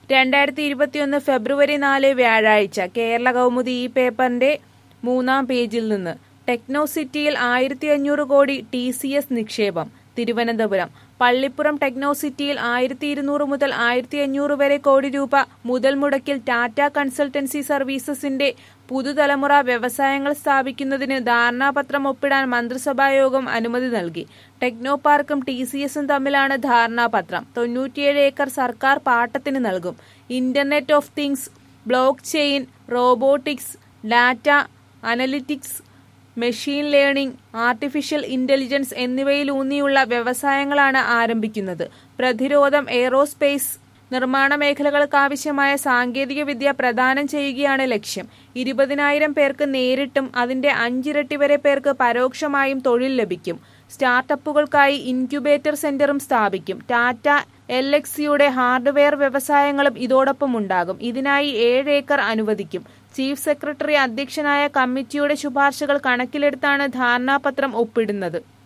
രണ്ടായിരത്തി ഇരുപത്തിയൊന്ന് ഫെബ്രുവരി നാല് വ്യാഴാഴ്ച കേരള കൗമുദി ഈ പേപ്പറിന്റെ മൂന്നാം പേജിൽ നിന്ന് ടെക്നോസിറ്റിയിൽ ആയിരത്തി അഞ്ഞൂറ് കോടി ടി സി എസ് നിക്ഷേപം തിരുവനന്തപുരം പള്ളിപ്പുറം ടെക്നോസിറ്റിയിൽ ആയിരത്തി ഇരുന്നൂറ് മുതൽ ആയിരത്തി അഞ്ഞൂറ് വരെ കോടി രൂപ മുതൽ മുടക്കിൽ ടാറ്റ കൺസൾട്ടൻസി സർവീസസിന്റെ പുതുതലമുറ വ്യവസായങ്ങൾ സ്ഥാപിക്കുന്നതിന് ധാരണാപത്രം ഒപ്പിടാൻ മന്ത്രിസഭായോഗം അനുമതി നൽകി ടെക്നോ പാർക്കും ടി സി എസും തമ്മിലാണ് ധാരണാപത്രം തൊണ്ണൂറ്റിയേഴ് ഏക്കർ സർക്കാർ പാട്ടത്തിന് നൽകും internet of things blockchain robotics data analytics machine learning artificial intelligence എന്നിവയിലൂന്നിയുള്ള വ്യവസായങ്ങളാണ് ആരംഭിക്കുന്നത് പ്രതിരോധം എയ്റോസ്പേസ് നിർമ്മാണ മേഖലകൾക്കാവശ്യമായ സാങ്കേതിക വിദ്യ പ്രദാനം ചെയ്യുകയാണ് ലക്ഷ്യം ഇരുപതിനായിരം പേർക്ക് നേരിട്ടും അതിന്റെ അഞ്ചിരട്ടി വരെ പേർക്ക് പരോക്ഷമായും തൊഴിൽ ലഭിക്കും സ്റ്റാർട്ടപ്പുകൾക്കായി ഇൻക്യുബേറ്റർ സെന്ററും സ്ഥാപിക്കും ടാറ്റ എൽ എക്സിയുടെ ഹാർഡ്വെയർ വ്യവസായങ്ങളും ഇതോടൊപ്പം ഉണ്ടാകും ഇതിനായി ഏഴ് ഏക്കർ അനുവദിക്കും ചീഫ് സെക്രട്ടറി അധ്യക്ഷനായ കമ്മിറ്റിയുടെ ശുപാർശകൾ കണക്കിലെടുത്താണ് ധാരണാപത്രം ഒപ്പിടുന്നത്